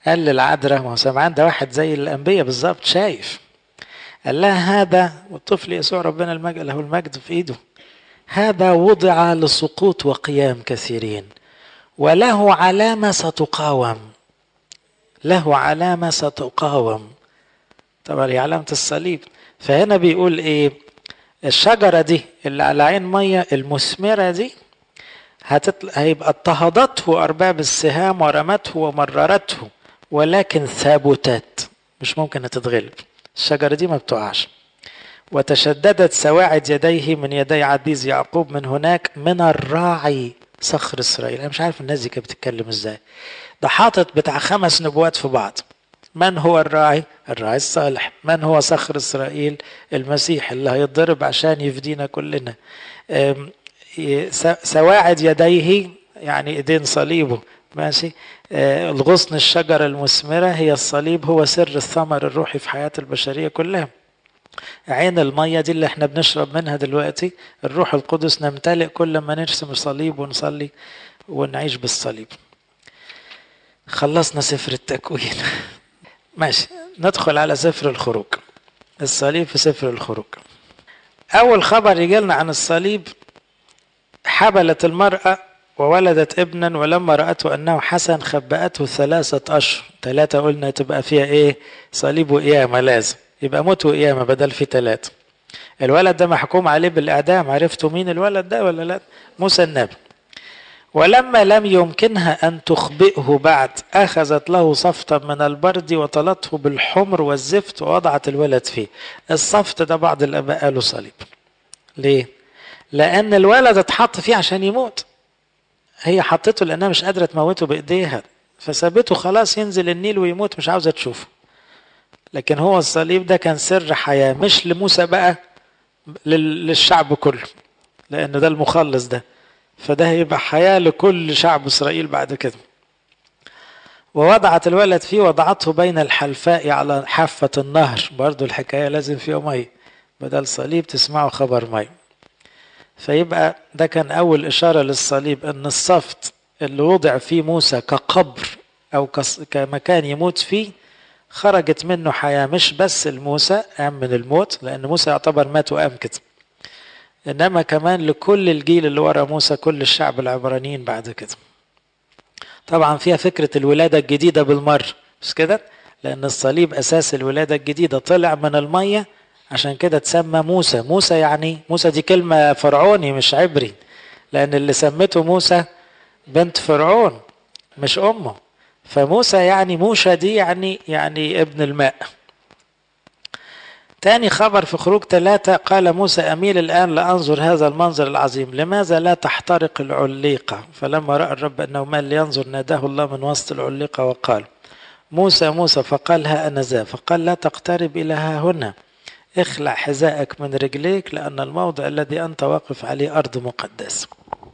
قال للعذراء ما هو سمعان ده واحد زي الانبياء بالظبط شايف قال لها هذا والطفل يسوع ربنا المجد له المجد في ايده هذا وضع لسقوط وقيام كثيرين وله علامه ستقاوم له علامه ستقاوم طبعا هي علامه الصليب فهنا بيقول ايه الشجره دي اللي على عين ميه المثمره دي هتطلع هيبقى اضطهدته ارباب السهام ورمته ومررته ولكن ثبتت مش ممكن تتغلب الشجره دي ما بتقعش وتشددت سواعد يديه من يدي عزيز يعقوب من هناك من الراعي صخر اسرائيل انا مش عارف الناس دي كانت بتتكلم ازاي ده حاطط بتاع خمس نبوات في بعض من هو الراعي الراعي الصالح من هو صخر اسرائيل المسيح اللي هيتضرب عشان يفدينا كلنا سواعد يديه يعني ايدين صليبه ماشي الغصن الشجرة المثمرة هي الصليب هو سر الثمر الروحي في حياة البشرية كلها عين المية دي اللي احنا بنشرب منها دلوقتي الروح القدس نمتلئ كل ما نرسم صليب ونصلي ونعيش بالصليب خلصنا سفر التكوين ماشي ندخل على سفر الخروج الصليب في سفر الخروج أول خبر يجي لنا عن الصليب حبلت المرأة وولدت ابنا ولما رأته أنه حسن خبأته ثلاثة أشهر ثلاثة قلنا تبقى فيها إيه صليب وقيامة لازم يبقى موت وقيامة بدل في ثلاثة الولد ده محكوم عليه بالإعدام عرفتوا مين الولد ده ولا لا موسى النبي ولما لم يمكنها أن تخبئه بعد أخذت له صفتا من البرد وطلته بالحمر والزفت ووضعت الولد فيه الصفت ده بعض الآباء قالوا صليب ليه؟ لأن الولد اتحط فيه عشان يموت هي حطته لأنها مش قادرة تموته بإيديها فسابته خلاص ينزل النيل ويموت مش عاوزة تشوفه لكن هو الصليب ده كان سر حياة مش لموسى بقى للشعب كله لأن ده المخلص ده فده هيبقى حياة لكل شعب إسرائيل بعد كده ووضعت الولد فيه وضعته بين الحلفاء على حافة النهر برضو الحكاية لازم فيها مي بدل صليب تسمعوا خبر مي فيبقى ده كان أول إشارة للصليب أن الصفت اللي وضع فيه موسى كقبر أو كمكان يموت فيه خرجت منه حياة مش بس لموسى قام من الموت لأن موسى يعتبر مات وقام كده إنما كمان لكل الجيل اللي ورا موسى كل الشعب العبرانيين بعد كده طبعا فيها فكرة الولادة الجديدة بالمر مش كده لأن الصليب أساس الولادة الجديدة طلع من المية عشان كده تسمى موسى موسى يعني موسى دي كلمة فرعوني مش عبري لأن اللي سمته موسى بنت فرعون مش أمه فموسى يعني موشى دي يعني يعني ابن الماء تاني خبر في خروج ثلاثة قال موسى أميل الآن لأنظر هذا المنظر العظيم لماذا لا تحترق العليقة فلما رأى الرب أنه مال لينظر ناداه الله من وسط العليقة وقال موسى موسى فقال ها أنا ذا فقال لا تقترب إلى ها هنا اخلع حذائك من رجليك لأن الموضع الذي أنت واقف عليه أرض مقدسة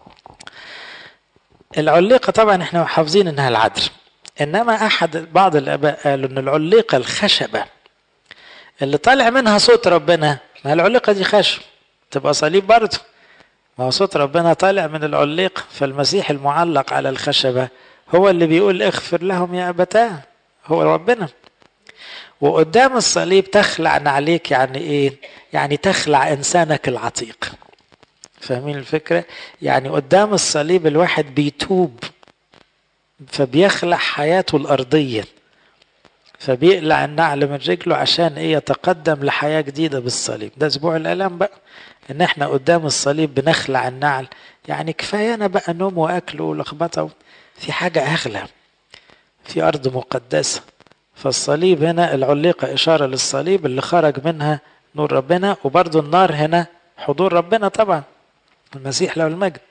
العليقة طبعا احنا حافظين انها العذر انما احد بعض الاباء قالوا ان العليقة الخشبة اللي طالع منها صوت ربنا ما العليقة دي خشب تبقى صليب برضه ما هو صوت ربنا طالع من العليقة فالمسيح المعلق على الخشبة هو اللي بيقول اغفر لهم يا أبتاه هو ربنا وقدام الصليب تخلع نعليك يعني ايه يعني تخلع انسانك العتيق فاهمين الفكرة يعني قدام الصليب الواحد بيتوب فبيخلع حياته الأرضية فبيقلع النعل من رجله عشان ايه يتقدم لحياة جديدة بالصليب ده اسبوع الالام بقى ان احنا قدام الصليب بنخلع النعل يعني كفايانا بقى نوم واكل ولخبطة في حاجة اغلى في ارض مقدسة فالصليب هنا العليقة اشارة للصليب اللي خرج منها نور ربنا وبرضو النار هنا حضور ربنا طبعا المسيح له المجد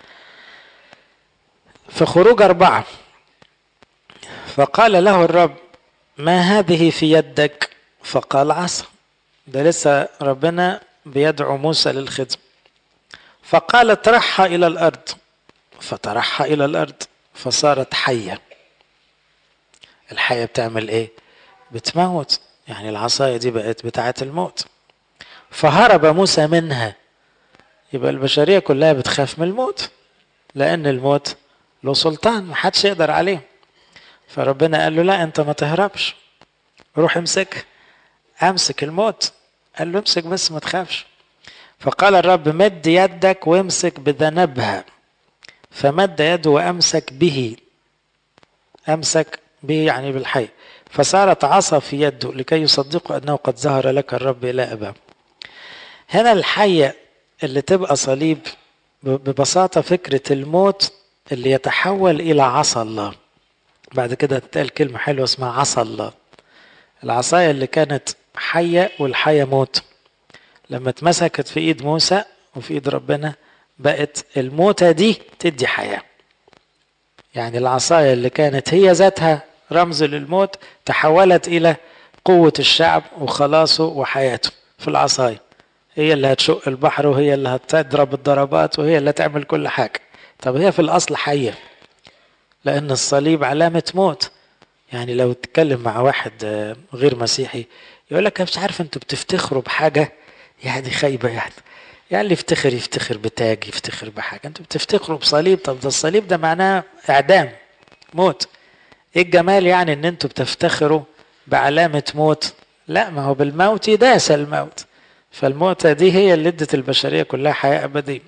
في خروج أربعة فقال له الرب ما هذه في يدك فقال عصا ده لسه ربنا بيدعو موسى للخدمة فقال اطرحها إلى الأرض فطرحها إلى الأرض فصارت حية الحية بتعمل إيه؟ بتموت يعني العصاية دي بقت بتاعة الموت فهرب موسى منها يبقى البشرية كلها بتخاف من الموت لأن الموت له سلطان محدش يقدر عليه فربنا قال له لا انت ما تهربش روح امسك امسك الموت قال له امسك بس ما تخافش فقال الرب مد يدك وامسك بذنبها فمد يده وامسك به امسك به يعني بالحي فصارت عصا في يده لكي يصدقوا انه قد ظهر لك الرب الى اباه هنا الحيه اللي تبقى صليب ببساطه فكره الموت اللي يتحول الى عصا الله بعد كده تتقال كلمه حلوه اسمها عصا الله العصايه اللي كانت حيه والحيه موت لما اتمسكت في ايد موسى وفي ايد ربنا بقت الموتة دي تدي حياة يعني العصاية اللي كانت هي ذاتها رمز للموت تحولت إلى قوة الشعب وخلاصه وحياته في العصاية هي اللي هتشق البحر وهي اللي هتضرب الضربات وهي اللي هتعمل كل حاجة طب هي في الأصل حية لأن الصليب علامة موت يعني لو تتكلم مع واحد غير مسيحي يقول لك مش عارف انتوا بتفتخروا بحاجة يعني خايبة يعني يعني اللي يفتخر يفتخر بتاج يفتخر بحاجة انتوا بتفتخروا بصليب طب ده الصليب ده معناه اعدام موت ايه الجمال يعني ان انتوا بتفتخروا بعلامة موت لا ما هو بالموت داس الموت فالموتة دي هي اللي ادت البشرية كلها حياة أبدية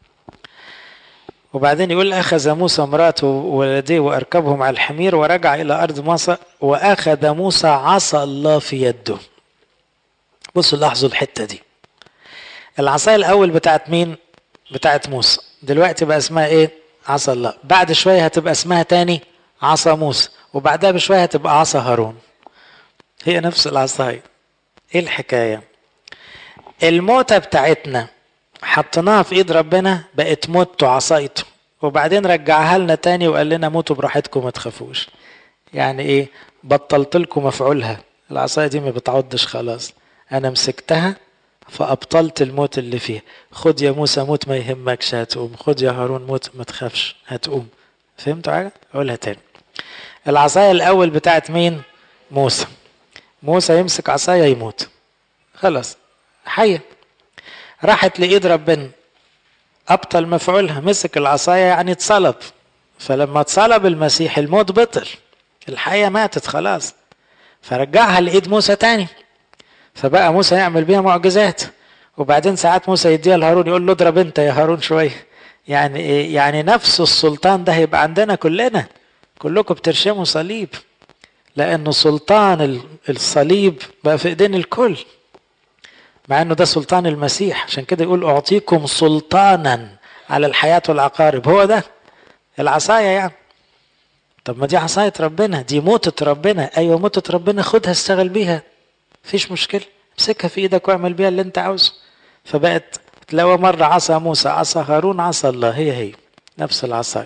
وبعدين يقول أخذ موسى امرأته وولديه وأركبهم على الحمير ورجع إلى أرض مصر وأخذ موسى عصا الله في يده بصوا لاحظوا الحتة دي العصاية الأول بتاعت مين؟ بتاعت موسى دلوقتي بقى اسمها إيه؟ عصا الله بعد شوية هتبقى اسمها تاني عصا موسى وبعدها بشوية هتبقى عصا هارون هي نفس العصاية إيه الحكاية؟ الموتة بتاعتنا حطيناها في ايد ربنا بقت موتوا عصايته وبعدين رجعها لنا تاني وقال لنا موتوا براحتكم ما تخافوش يعني ايه بطلت لكم مفعولها العصايه دي ما بتعضش خلاص انا مسكتها فابطلت الموت اللي فيها خد يا موسى موت ما يهمكش هتقوم خد يا هارون موت ما تخافش هتقوم فهمتوا حاجه اقولها تاني العصايه الاول بتاعت مين موسى موسى يمسك عصايه يموت خلاص حيه راحت لايد ربنا ابطل مفعولها مسك العصايه يعني اتصلب فلما اتصلب المسيح الموت بطل الحيه ماتت خلاص فرجعها لايد موسى تاني فبقى موسى يعمل بيها معجزات وبعدين ساعات موسى يديها لهارون يقول له اضرب انت يا هارون شويه يعني ايه يعني نفس السلطان ده هيبقى عندنا كلنا كلكم بترشموا صليب لانه سلطان الصليب بقى في ايدين الكل مع انه ده سلطان المسيح عشان كده يقول اعطيكم سلطانا على الحياة والعقارب هو ده العصاية يعني طب ما دي عصاية ربنا دي موتة ربنا ايوه موتة ربنا خدها اشتغل بيها مفيش مشكلة امسكها في ايدك واعمل بيها اللي انت عاوزه فبقت تلاقوا مرة عصا موسى عصا هارون عصا الله هي هي نفس العصاية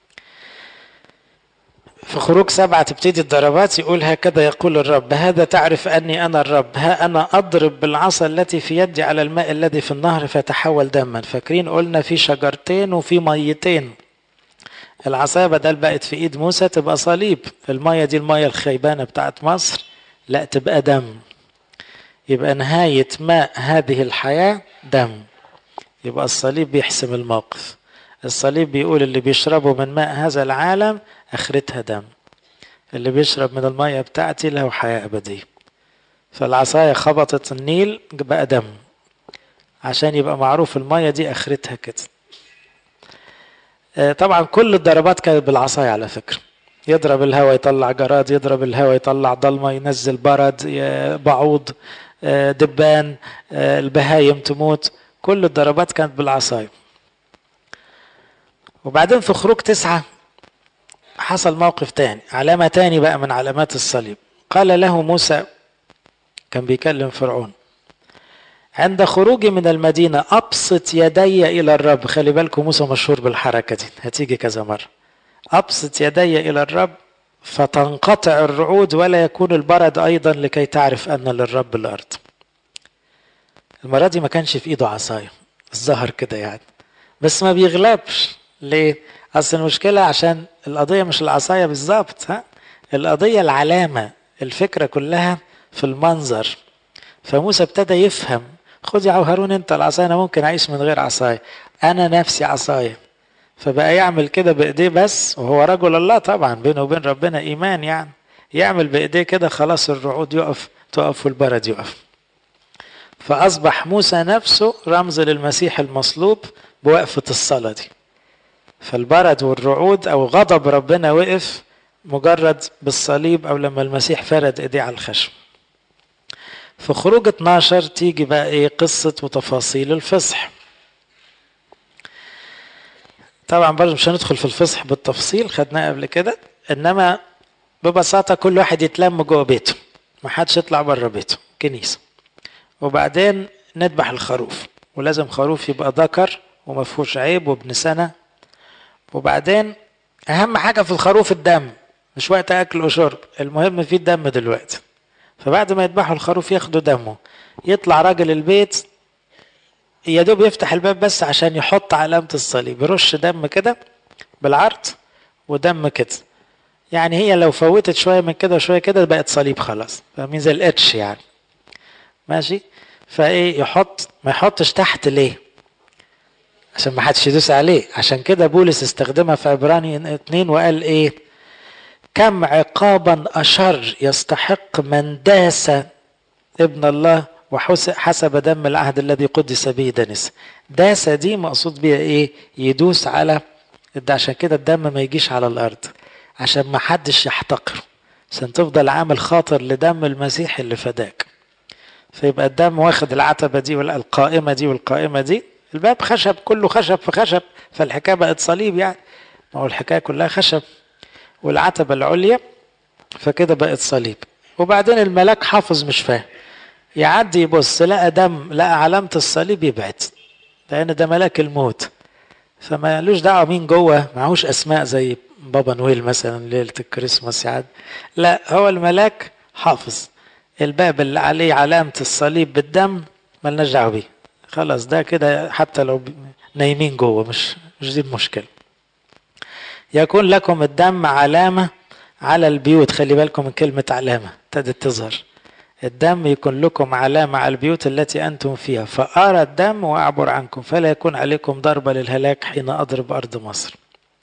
في خروج سبعة تبتدي الضربات يقول هكذا يقول الرب هذا تعرف أني أنا الرب ها أنا أضرب بالعصا التي في يدي على الماء الذي في النهر فتحول دما فاكرين قلنا في شجرتين وفي ميتين العصاية بدل بقت في إيد موسى تبقى صليب المية دي المية الخيبانة بتاعت مصر لا تبقى دم يبقى نهاية ماء هذه الحياة دم يبقى الصليب بيحسم الموقف الصليب بيقول اللي بيشربوا من ماء هذا العالم اخرتها دم اللي بيشرب من المية بتاعتي له حياة أبدية فالعصاية خبطت النيل بقى دم عشان يبقى معروف المية دي اخرتها كده طبعا كل الضربات كانت بالعصاية على فكرة يضرب الهواء يطلع جراد يضرب الهواء يطلع ضلمة ينزل برد بعوض دبان البهايم تموت كل الضربات كانت بالعصاية وبعدين في خروج تسعة حصل موقف تاني علامة تاني بقى من علامات الصليب قال له موسى كان بيكلم فرعون عند خروجي من المدينة أبسط يدي إلى الرب خلي بالكم موسى مشهور بالحركة دي هتيجي كذا مرة أبسط يدي إلى الرب فتنقطع الرعود ولا يكون البرد أيضا لكي تعرف أن للرب الأرض المرة دي ما كانش في إيده عصاية الظهر كده يعني بس ما بيغلبش ليه؟ أصل المشكلة عشان القضية مش العصاية بالظبط ها القضية العلامة الفكرة كلها في المنظر فموسى ابتدى يفهم خد يا هارون انت العصاية انا ممكن اعيش من غير عصاية انا نفسي عصاية فبقى يعمل كده بايديه بس وهو رجل الله طبعا بينه وبين ربنا ايمان يعني يعمل بايديه كده خلاص الرعود يقف تقف والبرد يقف فاصبح موسى نفسه رمز للمسيح المصلوب بوقفه الصلاه دي فالبرد والرعود او غضب ربنا وقف مجرد بالصليب او لما المسيح فرد ايديه على الخشب في خروج 12 تيجي بقى ايه قصة وتفاصيل الفصح طبعا برضه مش هندخل في الفصح بالتفصيل خدناه قبل كده انما ببساطة كل واحد يتلم جوه بيته ما حدش يطلع بره بيته كنيسة وبعدين نذبح الخروف ولازم خروف يبقى ذكر وما فيهوش عيب وابن سنة وبعدين اهم حاجة في الخروف الدم مش وقت اكل وشرب المهم فيه الدم دلوقتي فبعد ما يذبحوا الخروف ياخدوا دمه يطلع راجل البيت يا دوب يفتح الباب بس عشان يحط علامة الصليب يرش دم كده بالعرض ودم كده يعني هي لو فوتت شوية من كده وشوية كده بقت صليب خلاص فاهمين زي الاتش يعني ماشي فايه يحط ما يحطش تحت ليه عشان ما حدش يدوس عليه عشان كده بولس استخدمها في عبراني اتنين وقال ايه كم عقابا أشر يستحق من داس ابن الله وحسب دم العهد الذي قدس به دنس داس دي مقصود بيها ايه يدوس على ده عشان كده الدم ما يجيش على الارض عشان ما حدش يحتقره عشان تفضل عامل خاطر لدم المسيح اللي فداك فيبقى الدم واخد العتبة دي والقائمة دي والقائمة دي الباب خشب كله خشب في خشب فالحكاية بقت صليب يعني ما هو الحكاية كلها خشب والعتبة العليا فكده بقت صليب وبعدين الملاك حافظ مش فاهم يعدي يبص لقى دم لقى علامة الصليب يبعد لأن ده ملاك الموت فما لوش دعوة مين جوه معهوش أسماء زي بابا نويل مثلا ليلة الكريسماس يعني لا هو الملاك حافظ الباب اللي عليه علامة الصليب بالدم ملناش دعوة بيه خلاص ده كده حتى لو نايمين جوه مش مش دي المشكلة يكون لكم الدم علامة على البيوت خلي بالكم من كلمة علامة ابتدت تظهر الدم يكون لكم علامة على البيوت التي أنتم فيها فأرى الدم وأعبر عنكم فلا يكون عليكم ضربة للهلاك حين أضرب أرض مصر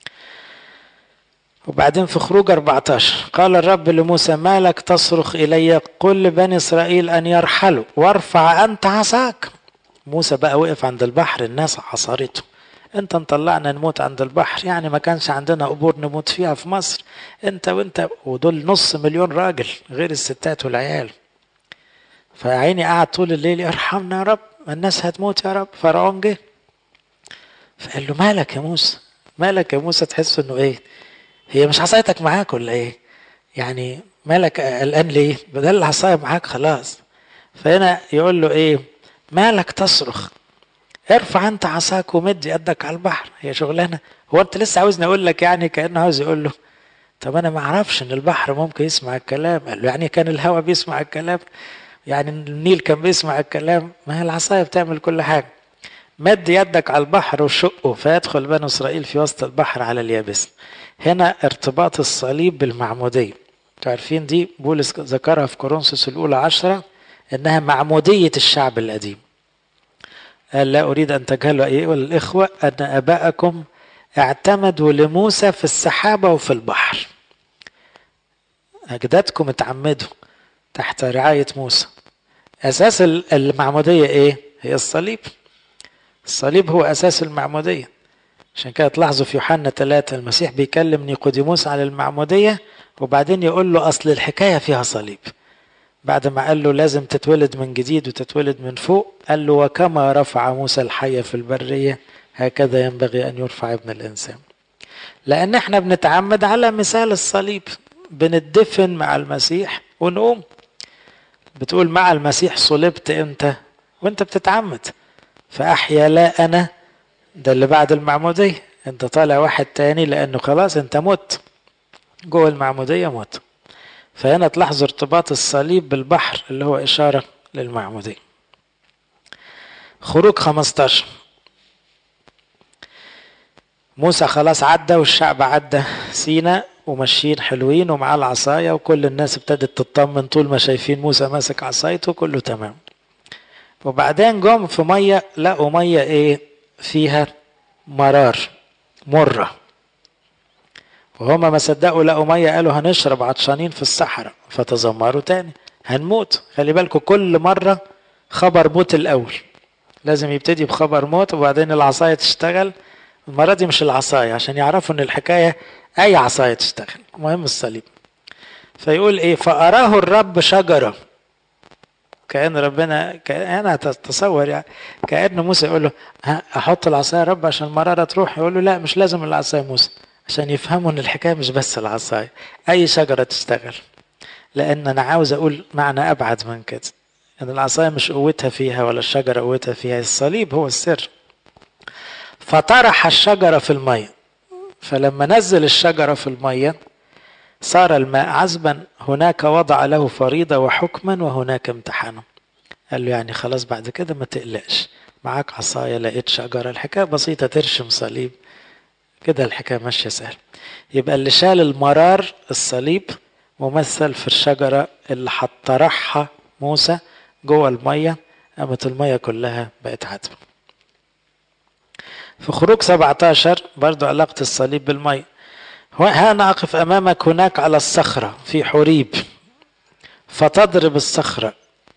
وبعدين في خروج 14 قال الرب لموسى ما لك تصرخ إلي قل لبني إسرائيل أن يرحلوا وارفع أنت عصاك موسى بقى وقف عند البحر الناس عصرته انت مطلعنا نموت عند البحر يعني ما كانش عندنا قبور نموت فيها في مصر انت وانت ودول نص مليون راجل غير الستات والعيال فعيني قعد طول الليل ارحمنا يا رب الناس هتموت يا رب فرعون جه فقال له مالك يا موسى مالك يا موسى تحس انه ايه هي مش عصايتك معاك ولا ايه يعني مالك قلقان ليه بدل العصايه معاك خلاص فهنا يقول له ايه مالك تصرخ ارفع انت عصاك ومد يدك على البحر هي شغلانه هو انت لسه عاوزني اقول لك يعني كانه عاوز يقول له طب انا ما اعرفش ان البحر ممكن يسمع الكلام قال له يعني كان الهواء بيسمع الكلام يعني النيل كان بيسمع الكلام ما هي العصايه بتعمل كل حاجه مد يدك على البحر وشقه فيدخل بنو اسرائيل في وسط البحر على اليابس هنا ارتباط الصليب بالمعموديه عارفين دي بولس ذكرها في كورنثوس الاولى عشرة انها معموديه الشعب القديم قال لا أريد أن تجهلوا أيها الإخوة أن أباءكم اعتمدوا لموسى في السحابة وفي البحر أجدادكم اتعمدوا تحت رعاية موسى أساس المعمودية إيه؟ هي الصليب الصليب هو أساس المعمودية عشان كده تلاحظوا في يوحنا ثلاثة المسيح بيكلم نيقوديموس على المعمودية وبعدين يقول له أصل الحكاية فيها صليب بعد ما قال له لازم تتولد من جديد وتتولد من فوق قال له وكما رفع موسى الحية في البرية هكذا ينبغي أن يرفع ابن الإنسان لأن احنا بنتعمد على مثال الصليب بندفن مع المسيح ونقوم بتقول مع المسيح صلبت امتى وانت بتتعمد فأحيا لا أنا ده اللي بعد المعمودية انت طالع واحد تاني لأنه خلاص انت مت جوه المعمودية مت فهنا تلاحظوا ارتباط الصليب بالبحر اللي هو إشارة للمعمودية خروج 15 موسى خلاص عدى والشعب عدى سينا وماشيين حلوين ومعاه العصاية وكل الناس ابتدت تطمن طول ما شايفين موسى ماسك عصايته كله تمام وبعدين جم في مية لقوا مية ايه فيها مرار مرة وهما ما صدقوا لقوا مية قالوا هنشرب عطشانين في الصحراء فتذمروا تاني هنموت خلي بالكم كل مرة خبر موت الأول لازم يبتدي بخبر موت وبعدين العصاية تشتغل المرة دي مش العصاية عشان يعرفوا ان الحكاية اي عصاية تشتغل المهم الصليب فيقول ايه فأراه الرب شجرة كأن ربنا كأنا تصور يعني كأن موسى يقول له أحط العصاية يا رب عشان المرارة تروح يقول له لا مش لازم العصاية موسى عشان يفهموا ان الحكاية مش بس العصاية أي شجرة تشتغل لأن أنا عاوز أقول معنى أبعد من كده ان العصاية مش قوتها فيها ولا الشجرة قوتها فيها الصليب هو السر فطرح الشجرة في المية فلما نزل الشجرة في المية صار الماء عذبا هناك وضع له فريضة وحكما وهناك امتحانه قال له يعني خلاص بعد كده ما تقلقش معاك عصاية لقيت شجرة الحكاية بسيطة ترشم صليب كده الحكاية ماشية سهل يبقى اللي شال المرار الصليب ممثل في الشجرة اللي هتطرحها موسى جوه المية قامت المية كلها بقت عذبة في خروج 17 برضو علاقة الصليب بالمية ها أقف أمامك هناك على الصخرة في حريب فتضرب الصخرة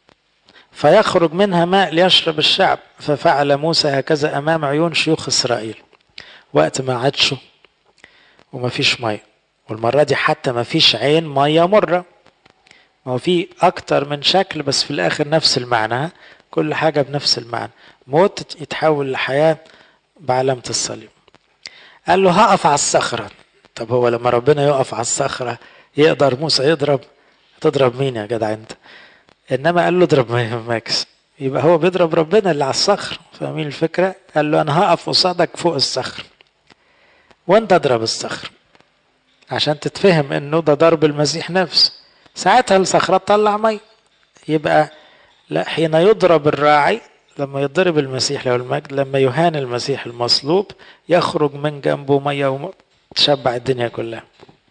فيخرج منها ماء ليشرب الشعب ففعل موسى هكذا أمام عيون شيوخ إسرائيل وقت ما عطشوا وما فيش مية والمرة دي حتى ما فيش عين مية مرة ما هو في أكتر من شكل بس في الآخر نفس المعنى كل حاجة بنفس المعنى موت يتحول لحياة بعلامة الصليب قال له هقف على الصخرة طب هو لما ربنا يقف على الصخرة يقدر موسى يضرب تضرب مين يا جدع انت انما قال له اضرب ما يهمكش يبقى هو بيضرب ربنا اللي على الصخر فاهمين الفكرة قال له انا هقف قصادك فوق الصخر وانت اضرب الصخر عشان تتفهم انه ده ضرب المسيح نفسه ساعتها الصخرة تطلع مي يبقى لا حين يضرب الراعي لما يضرب المسيح له المجد لما يهان المسيح المصلوب يخرج من جنبه ميه وتشبع الدنيا كلها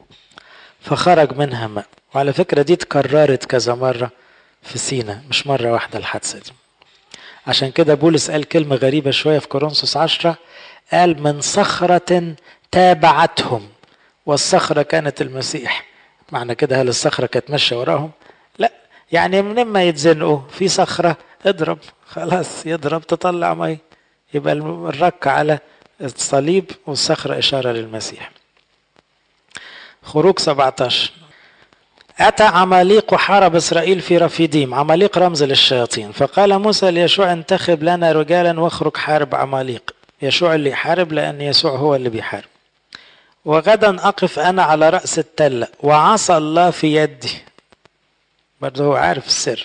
فخرج منها ماء وعلى فكرة دي اتكررت كذا مرة في سينا مش مرة واحدة الحادثة دي عشان كده بولس قال كلمة غريبة شوية في كورنثوس عشرة قال من صخرة تابعتهم والصخرة كانت المسيح معنى كده هل الصخرة كانت ماشية وراهم لا يعني من ما يتزنقوا في صخرة اضرب خلاص يضرب تطلع مي يبقى الرك على الصليب والصخرة إشارة للمسيح خروج 17 أتى عماليق وحارب إسرائيل في رفيديم عماليق رمز للشياطين فقال موسى ليشوع انتخب لنا رجالا واخرج حارب عماليق يشوع اللي يحارب لأن يسوع هو اللي بيحارب وغدا أقف أنا على رأس التلة وعصى الله في يدي برضه هو عارف السر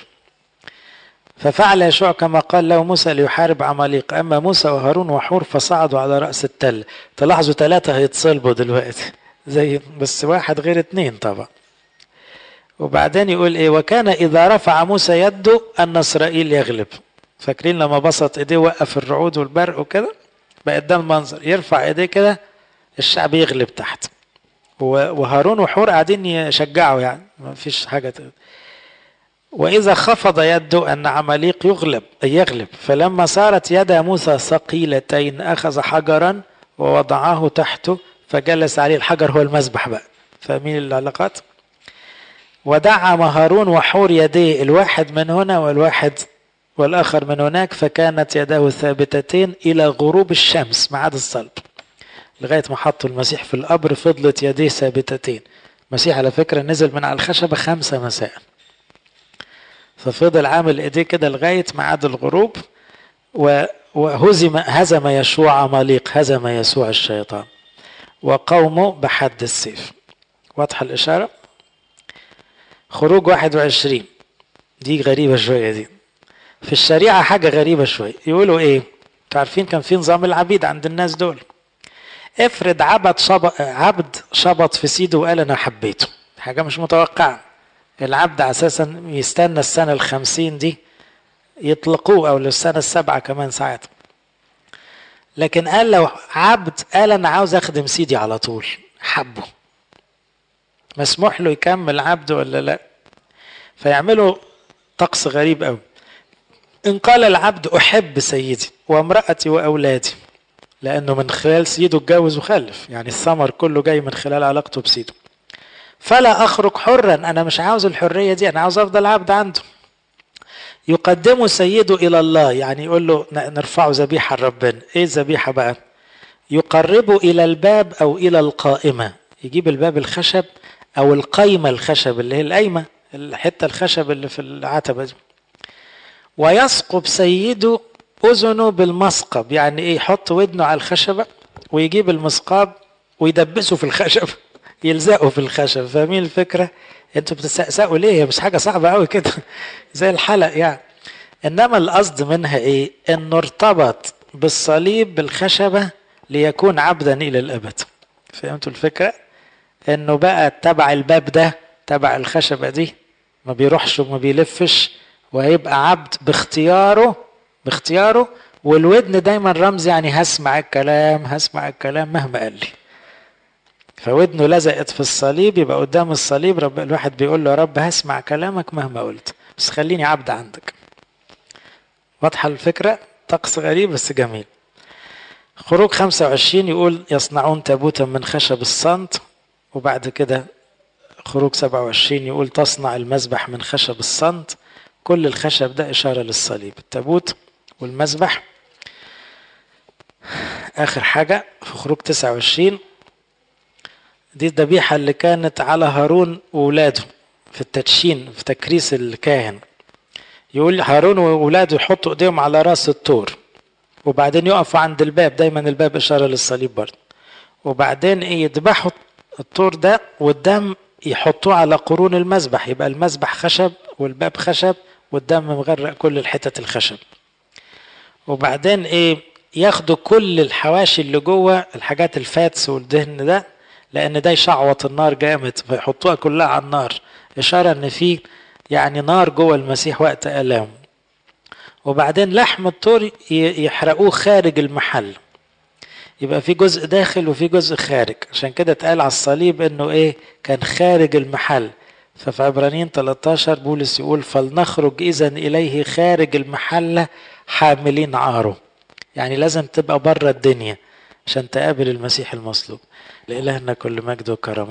ففعل يشوع كما قال له موسى ليحارب عماليق أما موسى وهارون وحور فصعدوا على رأس التل تلاحظوا ثلاثة هيتصلبوا دلوقتي زي بس واحد غير اتنين طبعا وبعدين يقول ايه وكان اذا رفع موسى يده ان اسرائيل يغلب فاكرين لما بسط ايديه وقف الرعود والبرق وكده بقى ده المنظر يرفع ايديه كده الشعب يغلب تحت وهارون وحور قاعدين يشجعوا يعني ما فيش حاجه تقول. وإذا خفض يده أن عماليق يغلب يغلب فلما صارت يد موسى ثقيلتين أخذ حجرا ووضعه تحته فجلس عليه الحجر هو المذبح بقى فاهمين العلاقات ودعم هارون وحور يديه الواحد من هنا والواحد والآخر من هناك فكانت يداه ثابتتين إلى غروب الشمس ما عدا الصلب لغاية ما حطوا المسيح في القبر فضلت يديه ثابتتين المسيح على فكرة نزل من على الخشبة خمسة مساء ففضل عامل ايديه كده لغايه ميعاد الغروب وهزم هزم يشوع عماليق هزم يسوع الشيطان وقومه بحد السيف واضحه الاشاره خروج 21 دي غريبه شويه دي في الشريعه حاجه غريبه شويه يقولوا ايه عارفين كان في نظام العبيد عند الناس دول افرض عبد شبط عبد شبط في سيده وقال انا حبيته حاجه مش متوقعه العبد اساسا يستنى السنه الخمسين دي يطلقوه او للسنه السابعه كمان ساعات لكن قال لو عبد قال انا عاوز اخدم سيدي على طول حبه مسموح له يكمل عبد ولا لا فيعملوا طقس غريب قوي ان قال العبد احب سيدي وامراتي واولادي لأنه من خلال سيده اتجوز وخلف يعني الثمر كله جاي من خلال علاقته بسيده فلا أخرج حرا أنا مش عاوز الحرية دي أنا عاوز أفضل عبد عنده يقدم سيده إلى الله يعني يقول له نرفعه ذبيحة لربنا إيه الذبيحة بقى يقربه إلى الباب أو إلى القائمة يجيب الباب الخشب أو القايمة الخشب اللي هي القايمة الحتة الخشب اللي في العتبة دي ويثقب سيده أذنه بالمسقب يعني إيه يحط ودنه على الخشبة ويجيب المسقاب ويدبسه في الخشب يلزقه في الخشب فاهمين الفكرة؟ انتوا بتسقسقوا ليه؟ هي مش حاجة صعبة قوي كده زي الحلق يعني انما القصد منها ايه؟ انه ارتبط بالصليب بالخشبة ليكون عبدا الى الابد فهمتوا الفكرة؟ انه بقى تبع الباب ده تبع الخشبة دي ما بيروحش وما بيلفش وهيبقى عبد باختياره باختياره والودن دايما رمز يعني هسمع الكلام هسمع الكلام مهما قال لي فودنه لزقت في الصليب يبقى قدام الصليب رب الواحد بيقول له يا رب هسمع كلامك مهما قلت بس خليني عبد عندك واضحة الفكرة طقس غريب بس جميل خروج 25 يقول يصنعون تابوتا من خشب الصمت وبعد كده خروج 27 يقول تصنع المذبح من خشب الصمت كل الخشب ده إشارة للصليب التابوت والمذبح آخر حاجة في خروج 29 دي الذبيحة اللي كانت على هارون وولاده في التدشين في تكريس الكاهن يقول هارون وولاده يحطوا ايديهم على راس الطور وبعدين يقفوا عند الباب دايما الباب اشاره للصليب برضه وبعدين ايه يذبحوا الطور ده والدم يحطوه على قرون المذبح يبقى المذبح خشب والباب خشب والدم مغرق كل الحتت الخشب وبعدين ايه ياخدوا كل الحواشي اللي جوه الحاجات الفاتس والدهن ده لان ده يشعوط النار جامد فيحطوها كلها على النار اشاره ان في يعني نار جوه المسيح وقت الام وبعدين لحم الطور يحرقوه خارج المحل يبقى في جزء داخل وفي جزء خارج عشان كده اتقال على الصليب انه ايه كان خارج المحل ففي عبرانيين 13 بولس يقول فلنخرج اذا اليه خارج المحله حاملين عاره يعني لازم تبقى بره الدنيا عشان تقابل المسيح المصلوب لإلهنا كل مجد وكرم